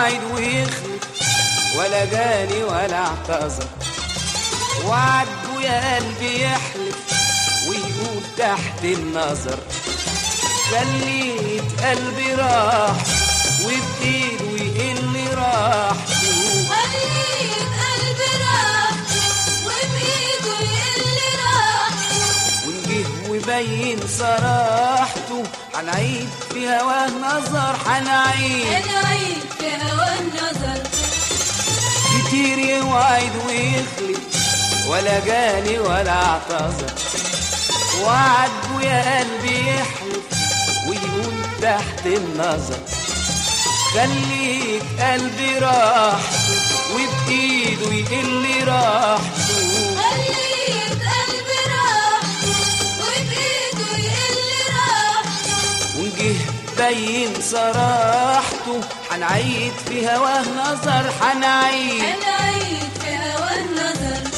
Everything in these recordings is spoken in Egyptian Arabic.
يوعد ويخلف ولا جاني ولا اعتذر وعده يا قلبي يحلف ويقول تحت النظر خليت قلبي راح وبإيده يقل راحته خليت قلبي راحته وبإيده يقل راحته ونجه وبين صراحته هنعيد في هواه نظر هنعيد أنا عيد في هوى النظر كتير يوعد ويخلف ولا جاني ولا اعتذر وعد يا قلبي يحلف ويقول تحت النظر خليك قلبي راحته وبإيده يقل راحته خليت قلبي راحته وبإيده يقل راحته ونجه بين صراحته هنعيد في هواه نظر هنعيد أنا عيد في هوى النظر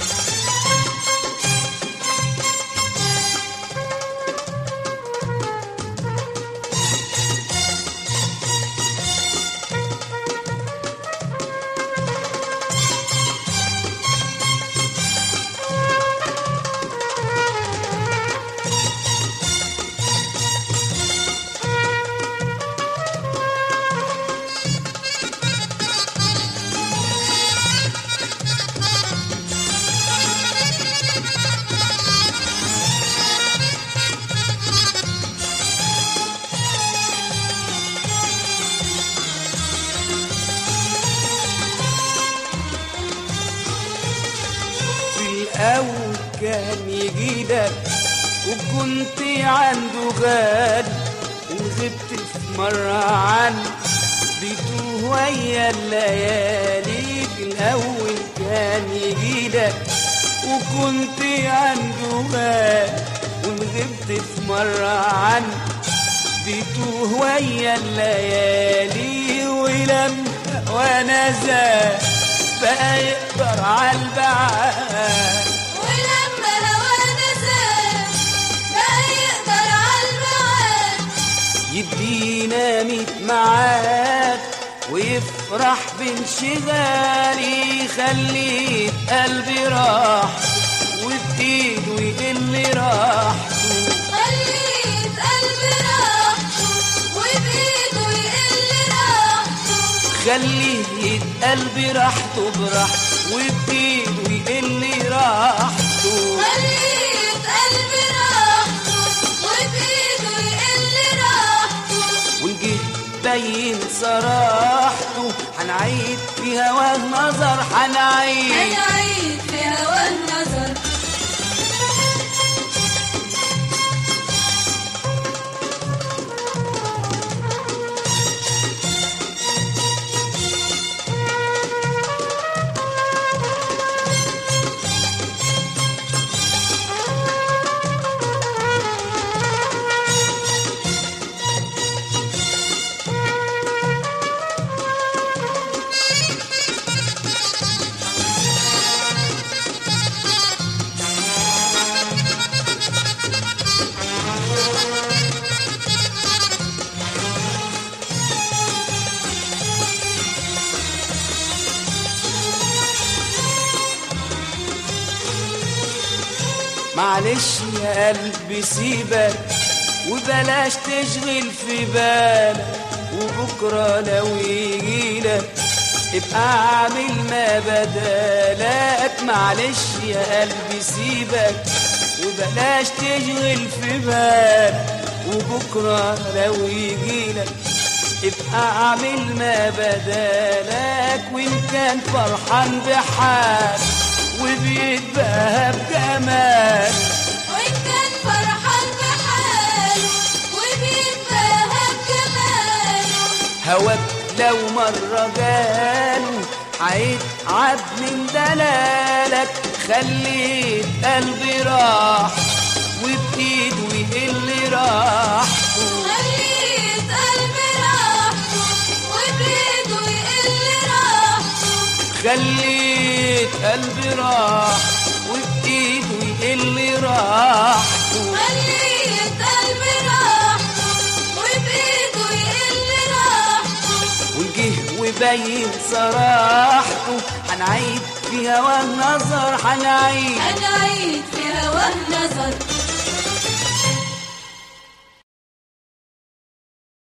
في الأول كان يجيلك وكنت عنده غالي وغبت في مرة عنه بيتوه ويا الليالي في الأول كان يجيلك وكنت عنده غالي وغبت في مرة عنه بيتوه ويا الليالي ولما وانا زاد بقى يقدر على البعاد ولما هوانا زاد بقى يقدر عالبعاد يدينا ميت معاد ويفرح بانشغالي يخلي قلبي راح وبإيده يقل راحته خليت قلبي راحته وبإيده يقل راحته خليه قلبي راحته براحته وبإيده يقل راحته خليت قلبي راحته وبإيده يقل راحته ونجه بين صراحته هنعيد في هواه نظر هنعيد أنا عيد في هوى النظر معلش يا قلبي سيبك وبلاش تشغل في بالك وبكرة لو يجيلك ابقى اعمل ما بدالك معلش يا قلبي سيبك وبلاش تشغل في بالك وبكرة لو يجيلك ابقى اعمل ما بدالك وان كان فرحان بحال وبيتباهى بجمال وإن كان فرحان بحاله وبيتباهى بجماله هواك لو مرة جاله هيتعب من دلالك خليت قلبي راح وبإيده يقل راحته خليت قلبي راحته وبإيده يقل راحته خليت قلبي راح وبإيده يقل راحته خليت قلبي راحته وبإيده يقل راحته ونجه ويبين صراحته هنعيد في هوا النظر هنعيد هنعيد في هوا النظر